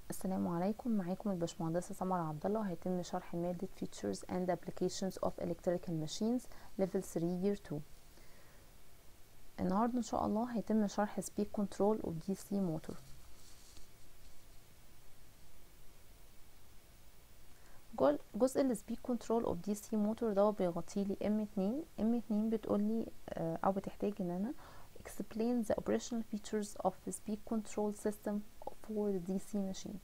السلام عليكم معاكم الباشمهندسة سمر عبد الله وهيتم شرح مادة Features and Applications of Electrical Machines Level 3 Year 2 النهاردة إن شاء الله هيتم شرح Speed Control of DC Motor جول- جزء ال Speed Control of DC Motor ده بيغطيلي M2 M2 بتقولي آه، أو بتحتاج إن أنا explain the operational features of the speed control system for the DC machine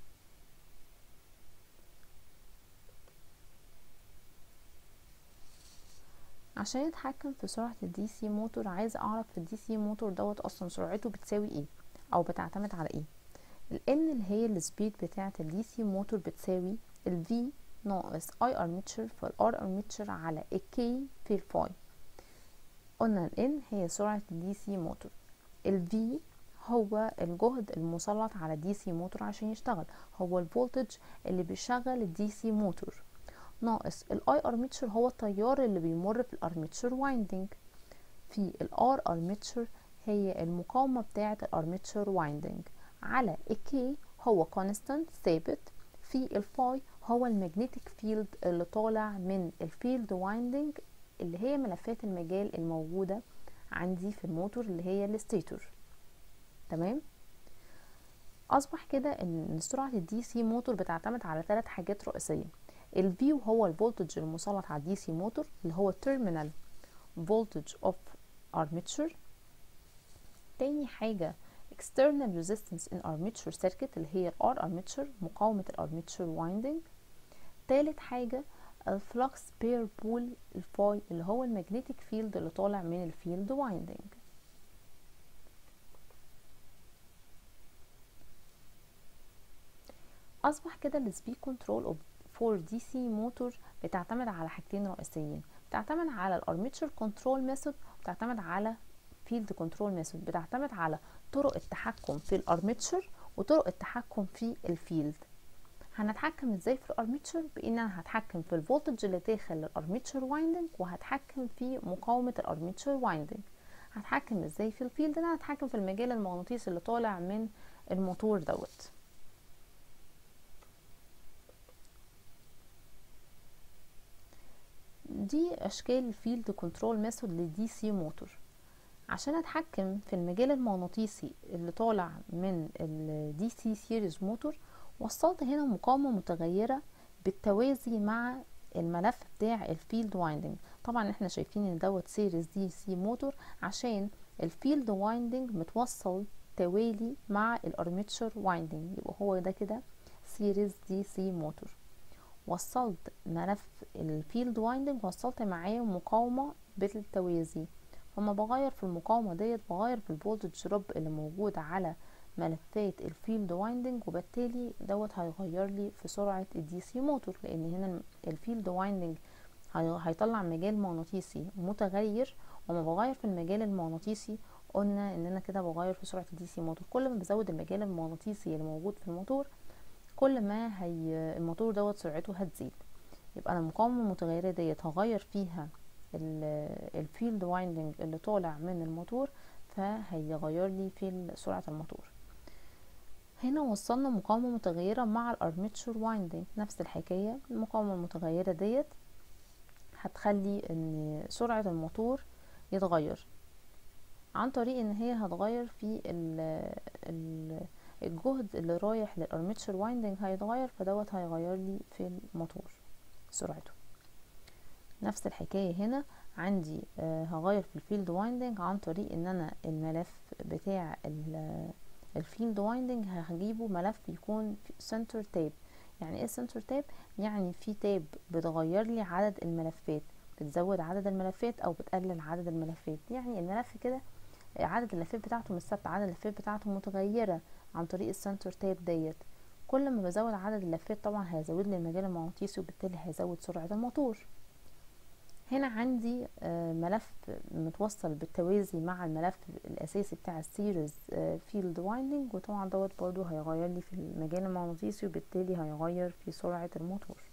عشان اتحكم في سرعة الدي سي موتور عايز اعرف الدي سي موتور دوت اصلا سرعته بتساوي ايه او بتعتمد على ايه ال N اللي هي السبيد بتاعة الدي سي موتور بتساوي ال V ناقص I armature في ال R armature على ال K في ال phi قلنا ال N هي سرعة الدي سي موتور ال V هو الجهد المسلط على الدي سي موتور عشان يشتغل هو الفولتج اللي بيشغل الدي سي موتور ناقص الاي ارميتشر هو التيار اللي بيمر في الارميتشر وايندنج في الار ارميتشر هي المقاومة بتاعة الارميتشر وايندنج على الكي هو كونستانت ثابت في الفاي هو المagnetic فيلد اللي طالع من الفيلد وايندنج اللي هي ملفات المجال الموجودة عندي في الموتور اللي هي الستيتور تمام اصبح كده ان سرعه الدي سي موتور بتعتمد على ثلاث حاجات رئيسيه الفي هو الفولتج المسلط على الدي سي موتور اللي هو terminal voltage of armature تاني حاجه external resistance in armature circuit اللي هي ال R armature مقاومه الارميتشر winding تالت حاجه الفلكس بير بول الفاي اللي هو المagnetic فيلد اللي طالع من الفيلد وايندنج اصبح كده السبيد كنترول اوف فور دي سي موتور بتعتمد على حاجتين رئيسيين بتعتمد على الارميتشر كنترول ميثود بتعتمد على فيلد كنترول ميثود بتعتمد على طرق التحكم في الارميتشر وطرق التحكم في الفيلد هنتحكم ازاي في الارميتشر بان انا هتحكم في الفولتج اللي داخل الارميتشر وايندنج وهتحكم في مقاومه الارميتشر وايندنج هتحكم ازاي في الفيلد انا هتحكم في المجال المغناطيسي اللي طالع من الموتور دوت دي اشكال الفيلد كنترول ميثود للدي سي موتور عشان اتحكم في المجال المغناطيسي اللي طالع من الدي سي سيريز موتور وصلت هنا مقاومه متغيره بالتوازي مع الملف بتاع الفيلد وايندنج طبعا احنا شايفين ان دوت سيريز دي سي موتور عشان الفيلد وايندنج متوصل توالي مع الارميتشر وايندنج يبقى هو ده كده سيريز دي سي موتور وصلت ملف الفيلد وايندنج وصلت معاه مقاومة بالتوازي فما بغير في المقاومة ديت بغير في الفولتج دروب اللي موجود على ملفات الفيلد وايندنج وبالتالي دوت هيغير لي في سرعة الدي سي موتور لان هنا الفيلد وايندنج هيطلع مجال مغناطيسي متغير وما بغير في المجال المغناطيسي قلنا ان انا كده بغير في سرعة الدي سي موتور كل ما بزود المجال المغناطيسي اللي موجود في الموتور كل ما هي الموتور دوت سرعته هتزيد يبقى انا المقاومه المتغيره ديت هغير فيها الفيلد وايندنج اللي طالع من الموتور فهيغير لي في سرعه الموتور هنا وصلنا مقاومه متغيره مع الارميتشر وايندنج نفس الحكايه المقاومه المتغيره ديت هتخلي ان سرعه الموتور يتغير عن طريق ان هي هتغير في ال ال الجهد اللي رايح للارميتشر وايندنج هيتغير فدوت هيغير لي في الموتور سرعته نفس الحكاية هنا عندي آه هغير في الفيلد وايندنج عن طريق ان انا الملف بتاع الفيلد وايندنج هجيبه ملف يكون سنتر تاب يعني ايه سنتر تاب يعني في تاب بتغير لي عدد الملفات بتزود عدد الملفات او بتقلل عدد الملفات يعني الملف كده عدد اللفات بتاعته مش ثابته عدد اللفات بتاعته متغيره عن طريق السنتر تاب ديت كل ما بزود عدد اللفات طبعا هيزود لي المجال المغناطيسي وبالتالي هيزود سرعة الموتور هنا عندي ملف متوصل بالتوازي مع الملف الأساسي بتاع السيريز فيلد وايندنج وطبعا دوت برضو هيغير لي في المجال المغناطيسي وبالتالي هيغير في سرعة الموتور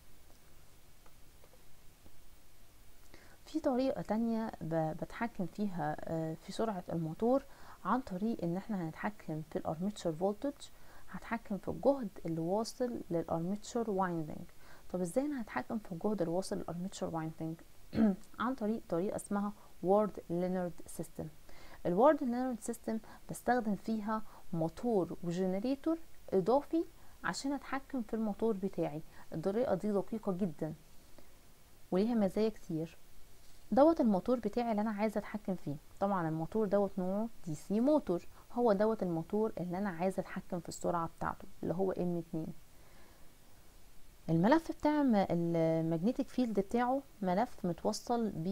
في طريقة تانية بتحكم فيها في سرعة الموتور عن طريق ان احنا هنتحكم في الارميتشر فولتج هتحكم في الجهد اللي واصل للارميتشر وايندنج طب ازاي انا هتحكم في الجهد اللي واصل للارميتشر وايندنج عن طريق طريقه اسمها وورد لينارد سيستم الوورد لينارد سيستم بستخدم فيها موتور وجنريتور اضافي عشان اتحكم في الموتور بتاعي الطريقه دي دقيقه جدا وليها مزايا كتير دوت الموتور بتاعي اللي انا عايزه اتحكم فيه طبعا الموتور دوت نوعه دي سي موتور هو دوت الموتور اللي انا عايزه اتحكم في السرعه بتاعته اللي هو ام 2 الملف بتاع المagnetic فيلد بتاعه ملف متوصل ب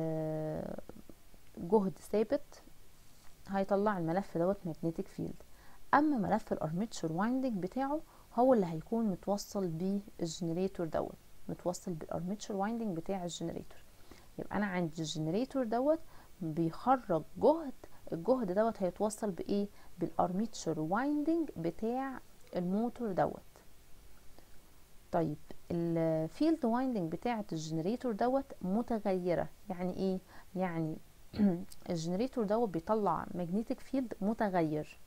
جهد ثابت هيطلع الملف دوت magnetic فيلد اما ملف الارميتشر وايندنج بتاعه هو اللي هيكون متوصل بالجنريتور دوت متوصل بالارميتشر وايندنج بتاع الجنريتور يبقى انا عندي الجنريتور دوت بيخرج جهد الجهد دوت هيتوصل بايه بالارميتشر وايندنج بتاع الموتور دوت طيب الفيلد وايندنج بتاعه الجنريتور دوت متغيره يعني ايه يعني الجنريتور دوت بيطلع ماجنتيك فيلد متغير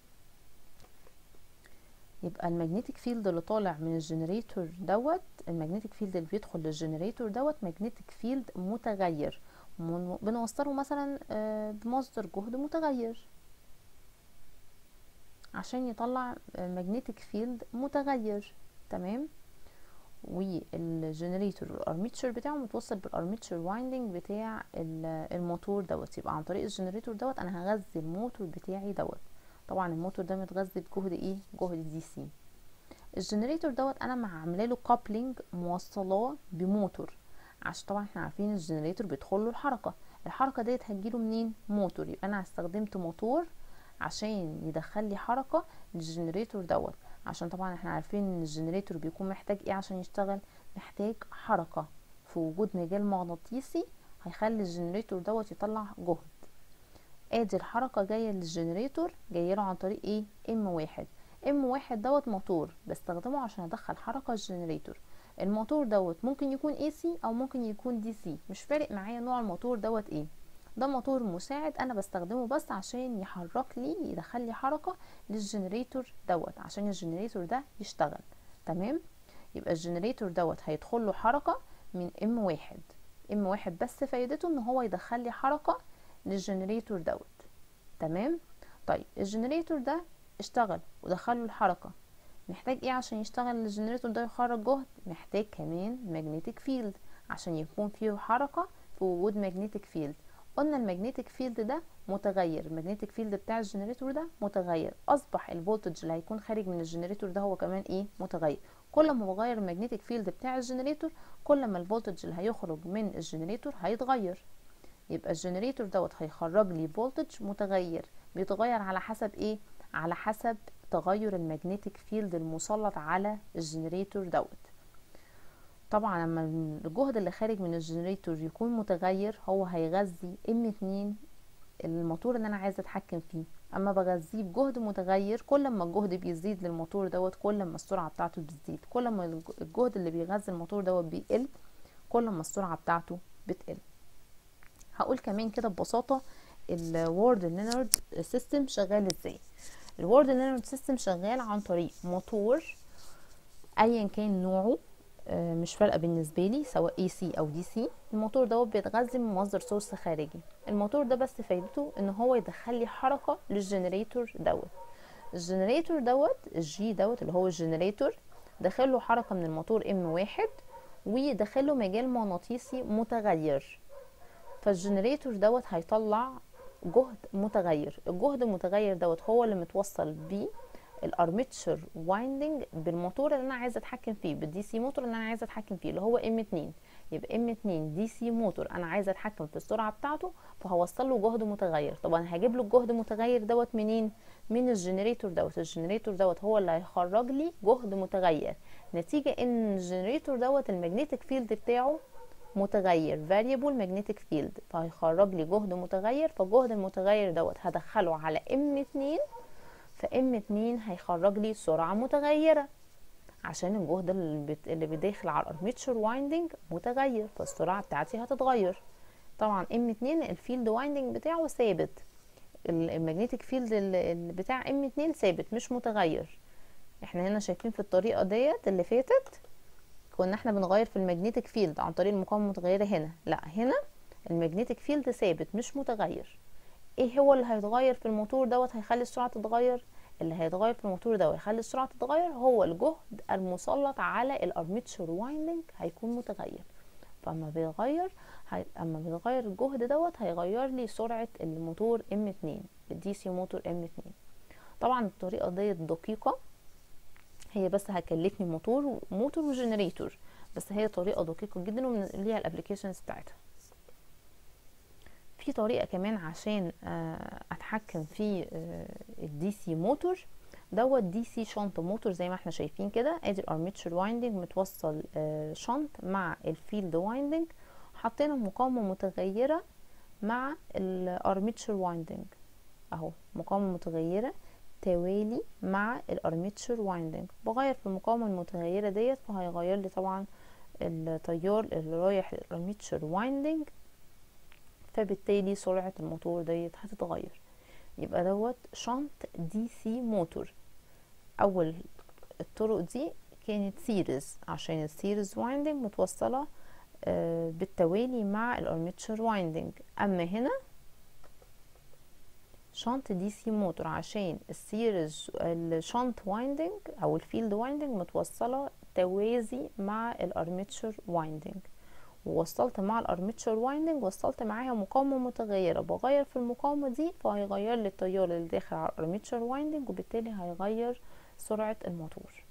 يبقى المagnetic فيلد اللي طالع من الجنريتور دوت المagnetic فيلد اللي بيدخل للجنريتور دوت magnetic فيلد متغير بنوصله مثلا بمصدر جهد متغير عشان يطلع magnetic فيلد متغير تمام والجنريتور الارميتشر بتاعه متوصل بالارميتشر وايندنج بتاع الموتور دوت يبقى عن طريق الجنريتور دوت انا هغذي الموتور بتاعي دوت طبعا الموتور ده متغذي بجهد ايه جهد دي سي الجنريتور دوت انا عامله له كابلنج موصلاه بموتور عشان طبعا احنا عارفين الجنريتور بيدخل له الحركه الحركه ديت هتجيله منين موتور يبقى انا استخدمت موتور عشان يدخل لي حركه للجنريتور دوت عشان طبعا احنا عارفين ان الجنريتور بيكون محتاج ايه عشان يشتغل محتاج حركه في وجود مجال مغناطيسي هيخلي الجنريتور دوت يطلع جهد ادي الحركة جاية للجنريتور جاية له عن طريق ايه ام واحد ام واحد دوت موتور بستخدمه عشان ادخل حركة الجنريتور الموتور دوت ممكن يكون اي سي او ممكن يكون دي سي مش فارق معايا نوع الموتور دوت ايه ده موتور مساعد انا بستخدمه بس عشان يحرك لي يدخل لي حركة للجنريتور دوت عشان الجنريتور ده يشتغل تمام يبقى الجنريتور دوت هيدخل له حركة من ام واحد ام واحد بس فايدته ان هو يدخل لي حركة للجنريتور دوت تمام طيب الجنريتور ده اشتغل ودخله الحركة محتاج ايه عشان يشتغل الجنريتور ده يخرج جهد محتاج كمان ماجنتيك فيلد عشان يكون فيه حركة في وجود ماجنتيك فيلد قلنا الماجنتيك فيلد ده متغير الماجنتيك فيلد بتاع الجنريتور ده متغير اصبح الفولتج اللي هيكون خارج من الجنريتور ده هو كمان ايه متغير كل ما بغير الماجنتيك فيلد بتاع الجنريتور كل ما الفولتج اللي هيخرج من الجنريتور هيتغير يبقى الجنريتور دوت هيخرج لي فولتج متغير بيتغير على حسب ايه على حسب تغير المagnetic فيلد المسلط على الجنريتور دوت طبعا لما الجهد اللي خارج من الجنريتور يكون متغير هو هيغذي ام 2 الموتور اللي انا عايزه اتحكم فيه اما بغذيه بجهد متغير كل ما الجهد بيزيد للموتور دوت كل ما السرعه بتاعته بتزيد كل ما الجهد اللي بيغذي الموتور دوت بيقل كل ما السرعه بتاعته بتقل هقول كمان كده ببساطه الوورد لينارد سيستم شغال ازاي الوورد لينارد سيستم شغال عن طريق موتور ايا كان نوعه مش فارقه بالنسبه لي سواء اي سي او دي سي الموتور دوت بيتغذى من مصدر سورس خارجي الموتور ده بس فايدته ان هو يدخل لي حركه للجنريتور دوت الجنريتور دوت الجي دوت اللي هو الجنريتور داخله حركه من الموتور ام واحد وداخله مجال مغناطيسي متغير فالجنريتور دوت هيطلع جهد متغير الجهد المتغير دوت هو اللي متوصل بيه الارميتشر وايندنج بالموتور اللي انا عايزه اتحكم فيه بالدي سي موتور اللي انا عايزه اتحكم فيه اللي هو ام 2 يبقى ام 2 دي سي موتور انا عايزه اتحكم في السرعه بتاعته فهوصل له جهد متغير طبعا هجيب له الجهد المتغير دوت منين من الجنريتور دوت الجنريتور دوت هو اللي هيخرج لي جهد متغير نتيجه ان الجنريتور دوت المagnetic فيلد بتاعه متغير variable magnetic field فهيخرج لي جهد متغير فالجهد المتغير دوت هدخله على ام 2 فام 2 هيخرج لي سرعه متغيره عشان الجهد اللي بيدخل على الارميتشر وايندنج متغير فالسرعه بتاعتي هتتغير طبعا ام 2 الفيلد وايندنج بتاعه ثابت المagnetic فيلد بتاع ام 2 ثابت مش متغير احنا هنا شايفين في الطريقة ديت اللي فاتت كنا احنا بنغير في المagnetic فيلد عن طريق المقاومة المتغيرة هنا لا هنا المagnetic فيلد ثابت مش متغير ايه هو اللي هيتغير في الموتور دوت هيخلي السرعة تتغير اللي هيتغير في الموتور ده ويخلي السرعة تتغير هو الجهد المسلط على الارميتشر وايندنج هيكون متغير فاما بيغير هي... اما بيغير الجهد دوت هيغير لي سرعة الموتور ام 2 الدي سي موتور ام 2 طبعا الطريقة ديت دقيقة هي بس هكلفني موتور موتور وجنريتور بس هي طريقة دقيقة جدا وليها الابليكيشنز بتاعتها في طريقة كمان عشان اتحكم في الدي سي موتور دوت دي سي شنط موتور زي ما احنا شايفين كده ادي الارميتشر وايندنج متوصل شنط مع الفيلد وايندنج حطينا مقاومة متغيرة مع الارميتشر وايندنج اهو مقاومة متغيرة توالي مع الارميتشر وايندنج بغير في المقاومة المتغيرة ديت فهيغير لي طبعا التيار اللي رايح للارميتشر وايندنج فبالتالي سرعة الموتور ديت هتتغير يبقى دوت شنط دي سي موتور اول الطرق دي كانت سيريز عشان السيريز وايندنج متوصلة بالتوالي مع الارميتشر وايندنج اما هنا شنط دي سي موتور عشان السيريز الشنط وايندنج او الفيلد وايندنج متوصلة توازي مع الارميتشر وايندنج ووصلت مع الارميتشر وايندنج وصلت معاها مقاومه متغيره بغير في المقاومه دي فهيغير لي التيار اللي داخل على الارميتشر وايندنج وبالتالي هيغير سرعه الموتور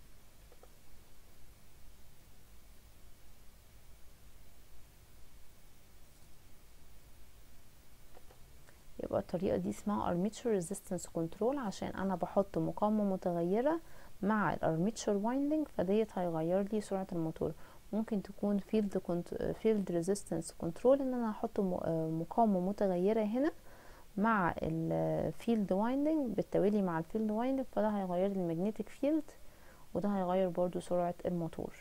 يبقى الطريقه دي اسمها armature resistance control عشان انا بحط مقاومه متغيره مع الارميتشر وايندنج فديت هيغير لي سرعه الموتور ممكن تكون فيلد كنت فيلد ريزيستنس كنترول ان انا احط مقاومه متغيره هنا مع الفيلد وايندنج بالتوالي مع الفيلد وايندنج فده هيغير لي المagnetic فيلد وده هيغير برضو سرعه الموتور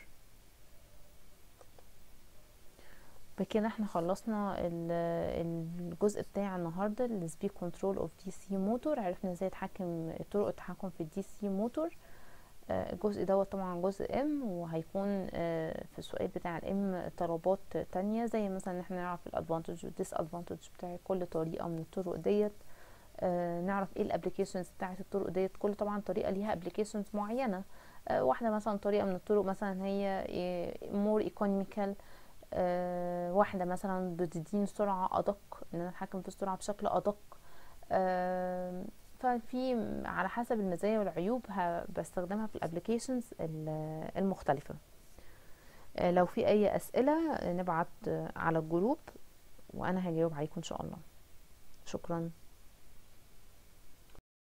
بكده احنا خلصنا الجزء بتاع النهارده السبيد كنترول اوف دي سي موتور عرفنا ازاي اتحكم طرق التحكم في الدي سي موتور الجزء دوت طبعا جزء ام وهيكون في السؤال بتاع الام طلبات تانية زي مثلا ان احنا نعرف الادفانتج والديس ادفانتج بتاع كل طريقة من الطرق ديت نعرف ايه الابليكيشنز بتاعت الطرق ديت كل طبعا طريقة ليها ابليكيشنز معينة واحدة مثلا طريقة من الطرق مثلا هي مور ايكونوميكال واحدة مثلا بتديني سرعة ادق ان انا اتحكم في السرعة بشكل ادق ففي على حسب المزايا والعيوب بستخدمها في الابليكيشنز المختلفة لو في اي اسئلة نبعت على الجروب وانا هجاوب عليكم ان شاء الله شكرا